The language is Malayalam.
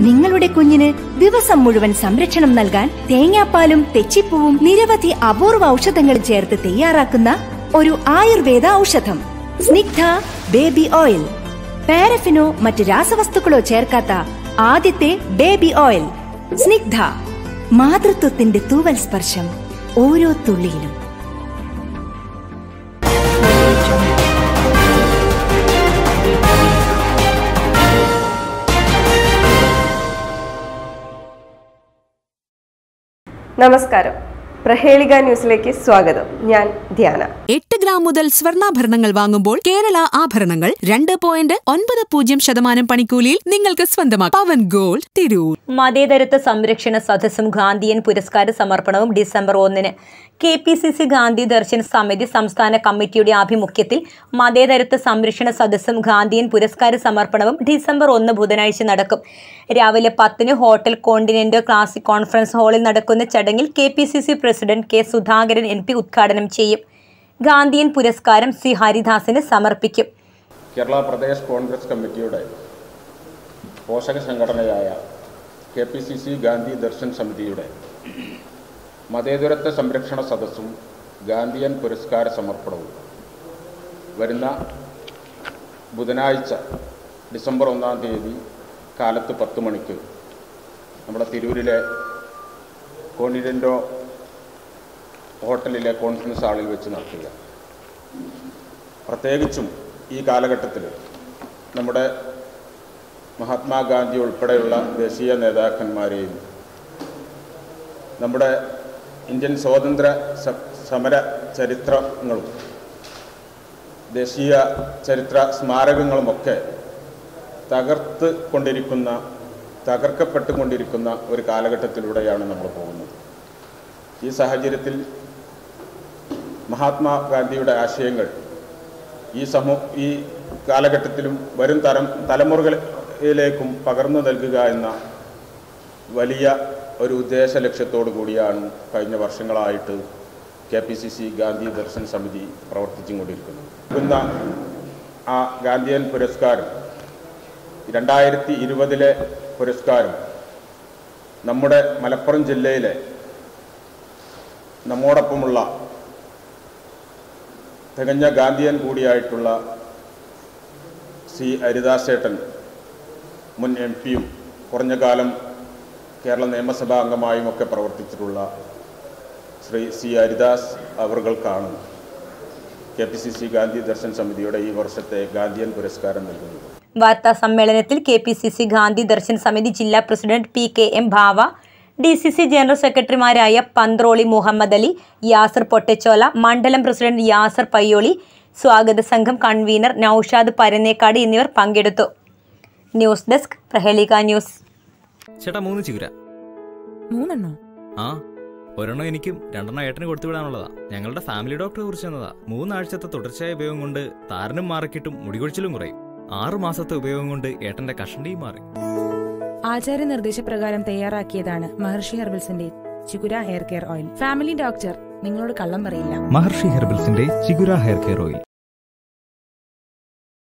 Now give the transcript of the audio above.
നിങ്ങളുടെ കുഞ്ഞിന് ദിവസം മുഴുവൻ സംരക്ഷണം നൽകാൻ തേങ്ങാപ്പാലും തെച്ചിപ്പൂവും നിരവധി അപൂർവ ഔഷധങ്ങളും ചേർത്ത് തയ്യാറാക്കുന്ന ഒരു ആയുർവേദ ഔഷധം സ്നിഗ്ധ ബേബി ഓയിൽ പാരഫിനോ മറ്റ് രാസവസ്തുക്കളോ ചേർക്കാത്ത ആദ്യത്തെ ബേബി ഓയിൽ സ്നിഗ്ധ മാതൃത്വത്തിന്റെ തൂവൽ സ്പർശം ഓരോ തുള്ളിയിലും നമസ്കാരം പ്രഹേളിക ന്യൂസിലേക്ക് സ്വാഗതം ഞാൻ ധ്യാന എട്ട് ഗ്രാം മുതൽ സ്വർണ്ണാഭരണങ്ങൾ വാങ്ങുമ്പോൾ കേരള ആഭരണങ്ങൾ രണ്ട് പോയിന്റ് ഒൻപത് പൂജ്യം ശതമാനം പണിക്കൂലിയിൽ നിങ്ങൾക്ക് സ്വന്തമാക്കാം പവൻ ഗോൾഡ് തിരൂർ മതേതരത്വ സംരക്ഷണ സദസ്സും ഗാന്ധിയൻ പുരസ്കാര സമർപ്പണവും ഡിസംബർ ഒന്നിന് K P C C Gandhi Darshan സമിതി സംസ്ഥാന കമ്മിറ്റിയുടെ ആഭിമുഖ്യത്തിൽ മതേതരത്വ സംരക്ഷണ സദസ്സും ഗാന്ധിയൻ പുരസ്കാര സമർപ്പണവും ഡിസംബർ ഒന്ന് ബുധനാഴ്ച നടക്കും രാവിലെ പത്തിന് ഹോട്ടൽ കോണ്ടിനെന്റ് ക്ലാസിക് കോൺഫറൻസ് ഹാളിൽ നടക്കുന്ന ചടങ്ങിൽ K P C C president K Sudhakaran M P ഉദ്ഘാടനം ചെയ്യും ഗാന്ധിയൻ പുരസ്കാരം സി ഹരിദാസിന് സമർപ്പിക്കും കേരള പ്രദേശ് കോൺഗ്രസ് കമ്മിറ്റിയുടെ പോഷക സംഘടനയായ K P C C Gandhi Darshan സമിതിയുടെ മതേതരത്വ സംരക്ഷണ സദസ്സും ഗാന്ധിയൻ പുരസ്കാര സമർപ്പണവും വരുന്ന ബുധനാഴ്ച ഡിസംബർ ഒന്നാം തീയതി കാലത്ത് പത്ത് മണിക്ക് നമ്മുടെ തിരൂരിലെ കോണ്ടിനെൻറ്റോ ഹോട്ടലിലെ കോൺഫറൻസ് ഹാളിൽ വെച്ച് നടത്തുക പ്രത്യേകിച്ചും ഈ കാലഘട്ടത്തിൽ നമ്മുടെ മഹാത്മാഗാന്ധി ഉൾപ്പെടെയുള്ള ദേശീയ നേതാക്കന്മാരെയും നമ്മുടെ ഇന്ത്യൻ സ്വാതന്ത്ര്യ സ- സമര ചരിത്രങ്ങളും ദേശീയ ചരിത്ര സ്മാരകങ്ങളുമൊക്കെ തകർത്ത് കൊണ്ടിരിക്കുന്ന തകർക്കപ്പെട്ടുകൊണ്ടിരിക്കുന്ന ഒരു കാലഘട്ടത്തിലൂടെയാണ് നമ്മൾ പോകുന്നത് ഈ സാഹചര്യത്തിൽ മഹാത്മാഗാന്ധിയുടെ ആശയങ്ങൾ ഈ സമൂ ഈ കാലഘട്ടത്തിലും വരും തരം തലമുറകളിലേക്കും പകർന്നു നൽകുക എന്ന വലിയ ഒരു ഉദ്ദേശ ലക്ഷ്യത്തോടു കൂടിയാണ് കഴിഞ്ഞ വർഷങ്ങളായിട്ട് K P C C Gandhi Darshan സമിതി പ്രവർത്തിച്ചും കൊണ്ടിരിക്കുന്നത് ഇന്ന ആ ഗാന്ധിയൻ പുരസ്കാരം രണ്ടായിരത്തി ഇരുപതിലെ പുരസ്കാരം നമ്മുടെ മലപ്പുറം ജില്ലയിലെ നമ്മോടൊപ്പമുള്ള തികഞ്ഞ ഗാന്ധിയൻ കൂടിയായിട്ടുള്ള സി ഹരിദാസേട്ടൻ മുൻ എം പിയും കുറഞ്ഞ കാലം കേരള നിയമസഭാ അംഗമായും ഒക്കെ പ്രവർത്തിച്ചിട്ടുള്ള ശ്രീ സി ഹരിദാസ് അവർകൾക്കാണ് K P C C Gandhi Darshan സമിതിയുടെ ഈ വർഷത്തെ ഗാന്ധിയൻ പുരസ്കാരം നൽകുന്നത് വാർത്താ സമ്മേളനത്തിൽ K P C C Gandhi Darshan സമിതി ജില്ലാ പ്രസിഡന്റ് പി കെ എം ഭാവ ഡി സി സി ജനറൽ സെക്രട്ടറിമാരായ പന്ത്രോളി മുഹമ്മദ് അലി യാസർ പൊട്ടച്ചോല മണ്ഡലം പ്രസിഡന്റ് യാസർ പയ്യോളി സ്വാഗത സംഘം കൺവീനർ നൌഷാദ് പരന്നേക്കാട് എന്നിവർ പങ്കെടുത്തു ന്യൂസ് ഡെസ്ക് പ്രഹേലിക ന്യൂസ് ചേട്ടാ മൂന്ന് ചിగుര മൂന്നെണ്ണോ ആ ഒരെണ്ണം എനിക്കും രണ്ടെണ്ണം ഏട്ടന് കൊടുത്തു വിടാനുള്ളതാ ഞങ്ങളുടെ ഫാമിലി ഡോക്ടറെ കുറിച്ച് തന്നതാ മൂന്നാഴ്ചത്തെ തുടർച്ചയായ ഉപയോഗം കൊണ്ട് താരനും മാറിക്കിട്ടും മുടികൊഴിച്ചിലും കുറയും ആറു മാസത്തെ ഉപയോഗം കൊണ്ട് ഏട്ടന്റെ കഷണ്ടിയും മാറി ആചാര്യ നിർദ്ദേശപ്രകാരം തയ്യാറാക്കിയതാണ് മഹർഷി ഹെർബൽസിന്റെ Chigura hair care oil family doctor നിങ്ങളോട് കള്ളം പറയില്ല മഹർഷി ഹെർബൽസിന്റെ ചിഗുര ഹെയർ കെയർ ഓയിൽ